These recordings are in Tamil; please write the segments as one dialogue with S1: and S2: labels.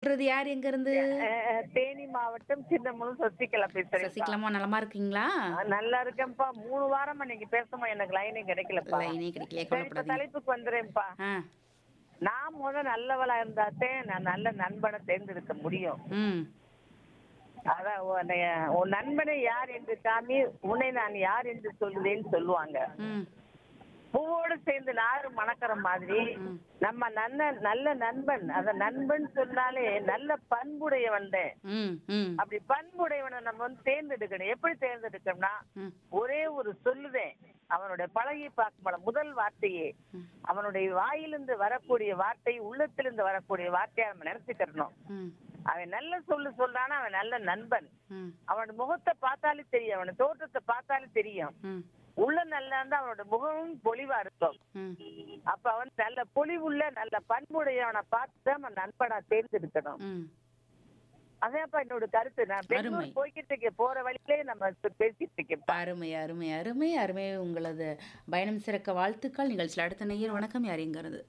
S1: கூப்பிடுறது யார் எங்க இருந்து
S2: அஹ், தேனி மாவட்டம் சின்னமும் சசிகலா பேசுறேன்
S1: சசிகலாமா நலமா இருக்கீங்களா
S2: நல்லா இருக்கேன்ப்பா மூணு வாரமா நீங்க பேசுமா எனக்கு லைனே கிடைக்கலப்பா
S1: லைனே கிடைக்கல
S2: சரி, இப்ப
S1: கவலைப்படாதீங்க
S2: தலைப்புக்கு வந்துடுறேன்ப்பா
S1: ஆ
S2: நான் முத நல்லவளா இருந்தாத்தே நான் நல்ல நண்பனை தேர்ந்தெடுக்க முடியும்
S1: ம்
S2: அதான் உன்னைய உன் நண்பனை யார் என்று காமி உன்னை நான் யார் என்று சொல்லுவேன்னு சொல்லுவாங்க
S1: ம்
S2: பூவோடு சேர்ந்து நாறு மணக்கிற மாதிரி நம்ம நல்ல நல்ல நண்பன் அத நண்பன் சொன்னாலே நல்ல பண்புடையவன்
S1: ம் ம்
S2: அப்படி பண்புடையவனை நம்ம வந்து தேர்ந்தெடுக்கணும் எப்படி தேர்ந்தெடுக்கணும்னா
S1: ம்
S2: ஒரே ஒரு சொல்லுதேன் அவனுடைய பழகி பார்க்கும் முதல் வார்த்தையே அவனுடைய வாயிலிருந்து வரக்கூடிய வார்த்தை உள்ளத்திலிருந்து வரக்கூடிய வார்த்தையை நம்ம நினைச்சுக்கிறணும்
S1: ம்
S2: அவன் நல்ல சொல்லு சொல்றானா அவன் நல்ல நண்பன்
S1: ம்
S2: அவன் முகத்தை பார்த்தாலே தெரியும் அவன் தோற்றத்தை பார்த்தாலே தெரியும்
S1: ம்
S2: உள்ள நல்லா இருந்தா அவனோட முகமும் பொலிவா இருக்கும்
S1: ம்
S2: அப்ப அவன் நல்ல பொலிவுள்ள நல்ல பண்புடையவனை பார்த்து தான் அவன் நண்பனா தேர்ந்தெடுக்கணும்
S1: ம்
S2: அதான்ப்பா என்னோட கருத்து நான்
S1: அருமை.
S2: பெங்களூர் போய்கிட்டு இருக்கேன் போற வழியிலே நம்ம இப்ப பேசிட்டு இருக்கேன்
S1: அருமை அருமை அருமை அருமை உங்களது பயணம் சிறக்க வாழ்த்துக்கள் நிகழ்ச்சியில் அடுத்த நேயர் வணக்கம் யார் எங்க இருந்து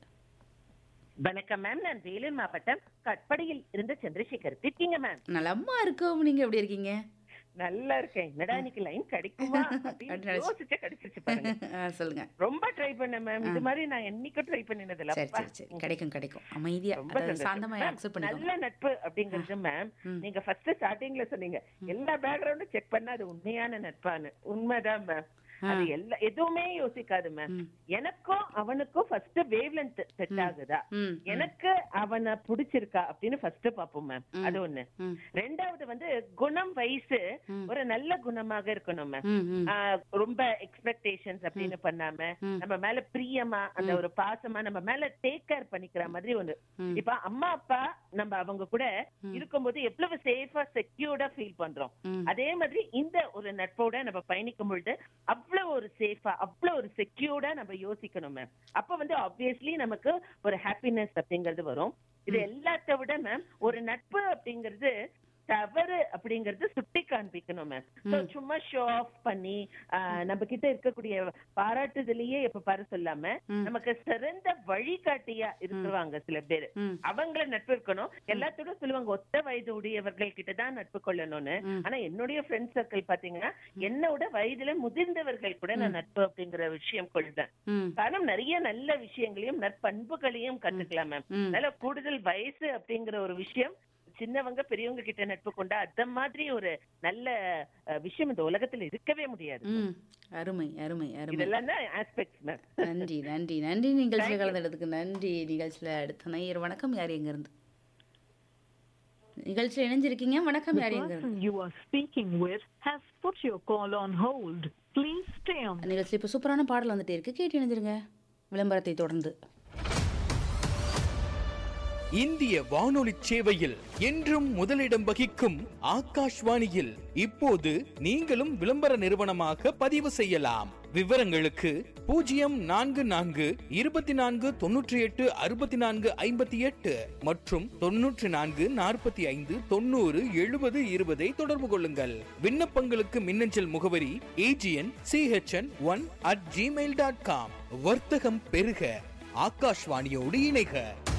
S3: வணக்கம் மேம் நான் வேலூர் மாவட்டம் கட்படியில் இருந்து சந்திரசேகர் இருக்கீங்க மேம்
S1: நலமா இருக்கோம் நீங்க எப்படி இருக்கீங்க
S3: நல்லா இருக்கேன் என்னடா இன்னைக்கு லைன் கிடைக்குமா அப்படின்னு
S1: அப்படி நினைச்சு-
S3: யோசிச்சே கிடைச்சிருச்சு பாருங்க
S1: ஆ, சொல்லுங்க
S3: ரொம்ப ட்ரை பண்ணேன் மேம் இது மாதிரி நான் என்னைக்கும் ட்ரை பண்ணினது இல்ல
S1: சரி சரி சரி கிடைக்கும் கிடைக்கும் அமைதியா
S3: ரொம்ப
S1: அதாவது
S3: சந்தோஷம்.
S1: சாந்தமா
S3: Ma'am,
S1: அக்செப்ட் பண்ணிக்கோங்க
S3: நல்ல நட்பு அப்படிங்கிறது மேம் நீங்க ஃபர்ஸ்ட் ஸ்டார்டிங்ல சொன்னீங்க எல்லா பேக்ரவுண்டும் செக் பண்ணா அது உண்மையான நட்பான்னு உண்மைதான் மேம் அது எல்லா எதுவுமே யோசிக்காது மேம் எனக்கும் அவனுக்கும் ஃபர்ஸ்ட் வேவ் லென்த் செட் ஆகுதா
S1: ம்
S3: எனக்கு அவனை பிடிச்சிருக்கா அப்படின்னு ஃபர்ஸ்ட் பாப்போம் மேம் அது ஒண்ணு
S1: ம்.
S3: ரெண்டாவது வந்து குணம் வயசு ஒரு நல்ல குணமாக இருக்கணும் மேம்
S1: ம் ம்
S3: ஆஹ் ரொம்ப எக்ஸ்பெக்டேஷன்ஸ் அப்படின்னு பண்ணாம நம்ம மேல பிரியமா அந்த ஒரு பாசமா நம்ம மேல டேக் கேர் பண்ணிக்கிற மாதிரி ஒண்ணு இப்ப அம்மா அப்பா நம்ம அவங்க கூட இருக்கும்போது எவ்வளவு சேஃபா செக்யூர்டா ஃபீல் பண்றோம்
S1: ம்.
S3: அதே மாதிரி இந்த ஒரு நட்போட நம்ம பயணிக்கும் பொழுது அவ்வளவு ஒரு சேஃபா அவ்வளவு ஒரு செக்யூர்டா நம்ம யோசிக்கணும் மேம் அப்ப வந்து ஆப்வியஸ்லி நமக்கு ஒரு ஹாப்பினஸ் அப்படிங்கிறது வரும் இது எல்லாத்த விட மேம் ஒரு நட்பு அப்படிங்கிறது தவறு அப்படிங்கறது சுட்டி காண்பிக்கணும் மேம் சும்மா ஷோ ஆஃப் பண்ணி ஆஹ், நம்ம கிட்ட இருக்கக்கூடிய பாராட்டுதலையே எப்ப பாரு சொல்லாம நமக்கு சிறந்த வழிகாட்டியா இருக்கிறாங்க சில பேர்
S1: ம்.
S3: அவங்கள நட்பு இருக்கணும் எல்லாத்தோட சொல்லுவாங்க ஒத்த வயது உடையவர்கள் கிட்ட தான் நட்பு கொள்ளணும்னு ஆனா என்னுடைய ஃப்ரெண்ட் சர்க்கிள் பாத்தீங்கன்னா என்னோட வயதுல முதிர்ந்தவர்கள் கூட நான் நட்பு அப்படிங்கிற விஷயம் கொள்றேன்
S1: ம்
S3: காரணம் நிறைய நல்ல விஷயங்களையும் நற்பண்புகளையும் கத்துக்கலாம் மேம்
S1: ம்.
S3: அதனால கூடுதல் வயசு அப்படிங்கிற ஒரு விஷயம் சின்னவங்க பெரியவங்க கிட்ட நட்பு கொண்டா அந்த மாதிரி ஒரு நல்ல அஹ், விஷயம் இந்த உலகத்துல இருக்கவே முடியாது
S1: ம் அருமை அருமை அருமை
S3: இதெல்லாம் தான் ஆஸ்பெக்ட்ஸ் மேம்
S1: நன்றி நன்றி நன்றி நிகழ்ச்சியில் கலந்துறதுக்கு நன்றி நிகழ்ச்சியில் அடுத்த நேயர் வணக்கம் யார் எங்க இருந்து நிகழ்ச்சியில் இணைஞ்சிருக்கீங்க வணக்கம் யார் எங்க இருந்து
S4: person you are speaking with has put your call on hold. Please stay on.
S1: நிகழ்ச்சியில் இப்போ சூப்பரான பாடல் வந்துட்டே இருக்கு கேட்டு இணைஞ்சிருங்க விளம்பரத்தை தொடர்ந்து
S5: இந்திய வானொலி சேவையில் என்றும் முதலிடம் வகிக்கும் ஆகாஷ்வாணியில் இப்போது நீங்களும் விளம்பர நிறுவனமாக பதிவு செய்யலாம் விவரங்களுக்கு பூஜ்ஜியம் நான்கு நான்கு இருபத்தி நான்கு தொன்னூற்றி எட்டு அறுபத்தி நான்கு ஐம்பத்தி எட்டு மற்றும் தொன்னூற்றி நான்கு நாற்பத்தி ஐந்து தொண்ணூறு எழுபது இருபதை தொடர்பு கொள்ளுங்கள் விண்ணப்பங்களுக்கு மின்னஞ்சல் முகவரி AGN CHN one at Gmail dot com வர்த்தகம் பெருக ஆகாஷ்வாணியோடு இணைக